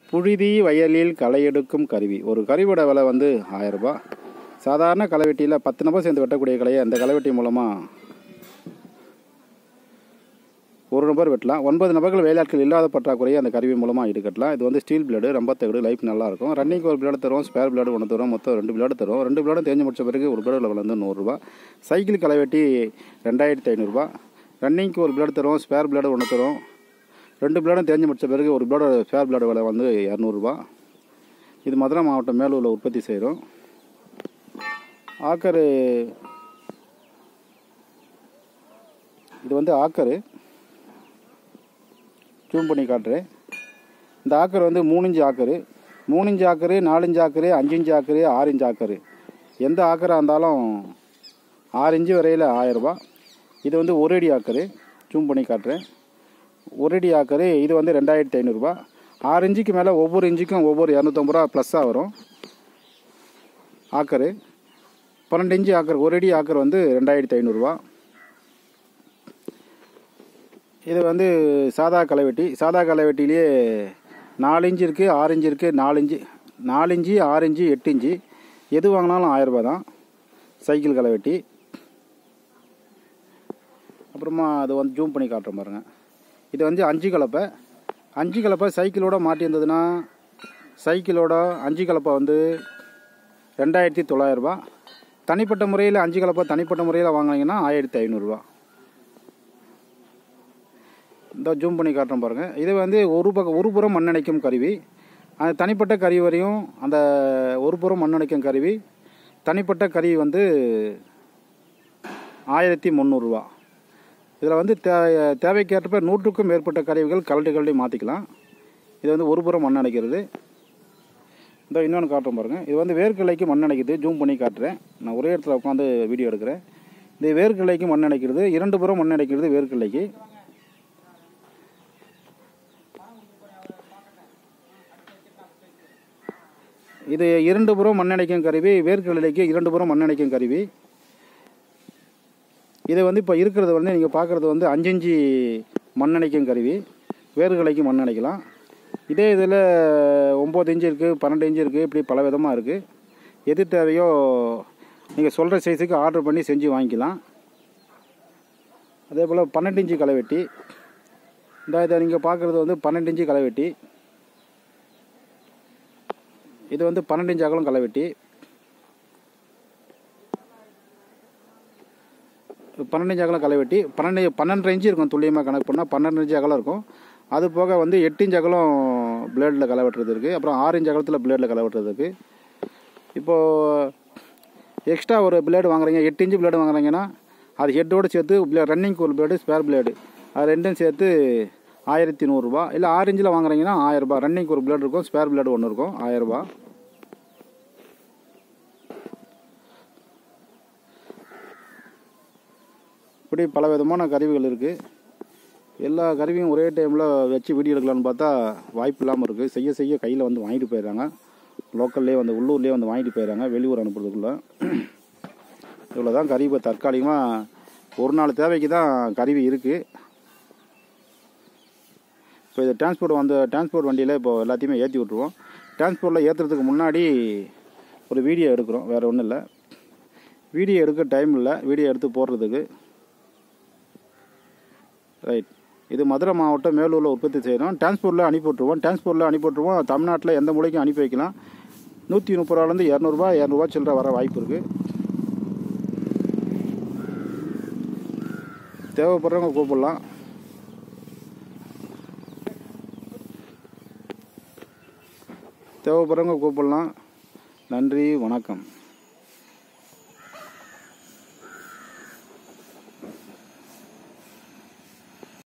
புழுதி வயலில் களை எடுக்கும் கருவி ஒரு கருவியோட விலை வந்து ஆயரரூபா சாதாரண களைவெட்டியில் பத்து நபர் சேர்ந்து வெட்டக்கூடிய கலையை அந்த களைவெட்டி மூலமாக ஒரு நபர் வெட்டலாம் ஒன்பது நபர்கள் வேலையாட்கள் இல்லாத பற்றாக்குறையை அந்த கருவி மூலமாக ஈடுகட்டலாம் இது வந்து ஸ்டீல் பிளேடு ரொம்ப தகடு லைஃப் நல்லாயிருக்கும் ரன்னிங் ஒரு பிளேடு தரும் ஸ்பேர் பிளேடு ஒன்று தரும் மொத்தம் ரெண்டு பிளேடு தரும் ரெண்டு பிளேடும் தேஞ்சு முடிச்ச பிறகு ஒரு பிளேடு வந்து நூறுரூவா சைக்கிள் களைவெட்டி ரெண்டாயிரத்தி ஐநூறுரூவா ரன்னிங்க்கு ஒரு பிளேடு தரும் ஸ்பேர் பிளேடு ஒன்று தரும் ரெண்டு பிளேடும் தேஞ்சு முடிச்ச பிறகு ஒரு பிளேடு ஸ்பேர் பிளேடு விலை வந்து இரநூறுபா இது மதுரை மாவட்டம் மேலூரில் உற்பத்தி செய்கிறோம் ஆக்கரு இது வந்து ஆக்கரு ஜூம் பண்ணி காட்டுறேன் இந்த ஆக்கர் வந்து மூணு இன்ச்சு ஆக்கரு மூணு இன்ச்சு ஆக்கரு நாலு இன்ச்சு ஆக்கரு அஞ்சு இன்ச்சு ஆக்கரு ஆறு இன்ச்சு ஆக்கரு எந்த ஆக்கராக இருந்தாலும் ஆறு இன்ச்சு வரையில் ஆயரூபா இது வந்து ஒரு அடி ஆக்கரு ஜூம் பண்ணி காட்டுறேன் ஒரு அடி ஆக்கரு இது வந்து ரெண்டாயிரத்தி ஐநூறுரூபா ஆறு இன்ச்சுக்கு மேலே ஒவ்வொரு இன்ச்சுக்கும் ஒவ்வொரு இரநூத்தம்பது ரூபா ப்ளஸ்ஸாக வரும் ஆக்கரு பன்னெண்டு இன்ச்சு ஆக்கர் ஒரு அடி ஆக்கர் வந்து ரெண்டாயிரத்தி ஐநூறுரூவா இது வந்து சாதா களைவெட்டி சாதா களைவெட்டிலேயே நாலு இன்ச்சு இருக்குது ஆறு இன்ச்சு இருக்குது நாலு இன்ச்சு நாலு இன்ச்சு ஆறு இன்ச்சு எட்டு இன்ச்சு எது வாங்கினாலும் ஆயரூபா தான் சைக்கிள் களைவெட்டி அப்புறமா அது வந்து ஜூம் பண்ணி காட்டுறேன் பாருங்கள் இது வந்து அஞ்சு கலப்பை அஞ்சு கலப்பை சைக்கிளோட மாட்டியிருந்ததுன்னா சைக்கிளோட அஞ்சு கலப்பை வந்து ரெண்டாயிரத்தி தொள்ளாயிரரூபா தனிப்பட்ட முறையில் அஞ்சு கலப்பை தனிப்பட்ட முறையில் வாங்கினீங்கன்னா ஆயிரத்தி ஐநூறுரூவா இந்த ஜூம் பண்ணி காட்டுறோம் பாருங்கள் இது வந்து ஒரு பக்கம் ஒரு புறம் மண்ணணைக்கும் கருவி அந்த தனிப்பட்ட கருவி வரையும் அந்த ஒரு புறம் மண்ணணைக்கும் கருவி தனிப்பட்ட கருவி வந்து ஆயிரத்தி முந்நூறுரூவா இதில் வந்து தே தேவைக்கேற்றப்ப நூற்றுக்கும் மேற்பட்ட கருவிகள் கலட்டி கலட்டி மாற்றிக்கலாம் இது வந்து ஒரு புறம் மண் அணைக்கிறது இந்த இன்னொன்று காட்டுறோம் பாருங்கள் இது வந்து வேர்க்கலைக்கு மண் அணைக்குது ஜூம் பண்ணி காட்டுறேன் நான் ஒரே இடத்துல உட்காந்து வீடியோ எடுக்கிறேன் இந்த வேர்க்கலைக்கு மண் அணைக்கிறது இரண்டு புறம் மண் அணைக்கிறது வேர்க்கலைக்கு இது இரண்டு புறம் மண்ணடைக்கும் கருவி வேர்க்கடலைக்கு இரண்டு புறம் மண்ணடைக்கும் கருவி இது வந்து இப்போ இருக்கிறது வந்து நீங்கள் பார்க்குறது வந்து அஞ்சு இஞ்சி மண்ணடைக்கும் கருவி வேர்க்கடலைக்கு மண் அணைக்கலாம் இதே இதில் ஒம்பது இன்ச்சு இருக்குது பன்னெண்டு இன்ச்சு இருக்குது இப்படி பல விதமாக இருக்குது எது தேவையோ நீங்கள் சொல்கிற சைஸுக்கு ஆர்டர் பண்ணி செஞ்சு வாங்கிக்கலாம் அதே போல் பன்னெண்டு இன்ச்சு களைவெட்டி இந்த இதை நீங்கள் பார்க்குறது வந்து பன்னெண்டு இன்ச்சு களைவெட்டி இது வந்து பன்னெண்டு இன்ச் அகலம் களைவெட்டி பன்னெண்டு இன்ச் அகலம் களைவெட்டி பன்னெண்டு பன்னெண்டு இன்ச்சு இருக்கும் துல்லியமாக கணக்கு பண்ணால் பன்னெண்டு இன்ச்சு அகலம் இருக்கும் அது போக வந்து எட்டு இன்ச் அகலம் பிளேடில் களை வெட்டுறது இருக்குது அப்புறம் ஆறு இன்ச் அகலத்தில் பிளேடில் களை வெட்டுறது இருக்குது இப்போது எக்ஸ்ட்ரா ஒரு பிளேடு வாங்குறீங்க எட்டு இன்ச்சு பிளேடு வாங்குறீங்கன்னா அது ஹெட்டோடு சேர்த்து பிளே ரன்னிங் ஒரு பிளேடு ஸ்பேர் பிளேடு அது ரெண்டும் சேர்த்து ஆயிரத்தி நூறுரூவா இல்லை ஆறு இன்ச்சில் வாங்குறீங்கன்னா ஆயிரரூபா ரன்னிங் ஒரு பிளேட் இருக்கும் ஸ்பேர் பிளேடு ஒன்று இருக்கும் ஆயிரரூபா இப்படி பல விதமான கருவிகள் இருக்குது எல்லா கருவியும் ஒரே டைமில் வச்சு வீடியோ எடுக்கலான்னு பார்த்தா வாய்ப்பு இல்லாமல் இருக்குது செய்ய செய்ய கையில் வந்து வாங்கிட்டு போயிடுறாங்க லோக்கல்லே வந்து உள்ளூர்லேயே வந்து வாங்கிட்டு போயிடுறாங்க வெளியூர் அனுப்புறதுக்குள்ளே இவ்வளோ தான் கருவி இப்போ தற்காலிகமாக ஒரு நாள் தேவைக்கு தான் கருவி இருக்குது இப்போ இது டிரான்ஸ்போர்ட் வந்து டிரான்ஸ்போர்ட் வண்டியில் இப்போ எல்லாத்தையுமே ஏற்றி விட்ருவோம் டிரான்ஸ்போர்ட்டில் ஏற்றுறதுக்கு முன்னாடி ஒரு வீடியோ எடுக்கிறோம் வேறு ஒன்றும் இல்லை வீடியோ எடுக்க டைம் இல்லை வீடியோ எடுத்து போடுறதுக்கு ரைட் இது மதுரை மாவட்டம் மேலூரில் உற்பத்தி செய்கிறோம் டிரான்ஸ்போர்ட்டில் அனுப்பி விட்ருவோம் டிரான்ஸ்போர்ட்டில் அனுப்பி விட்ருவோம் தமிழ்நாட்டில் எந்த மூலைக்கும் அனுப்பி வைக்கலாம் நூற்றி முப்பது ரூபாலேருந்து இரநூறுபா இரநூறுவா சில்லற வர வாய்ப்பு இருக்குது தேவைப்படுறவங்க கூப்பிடலாம் தேவைப்படுறவங்க கூப்பிடலாம் நன்றி வணக்கம்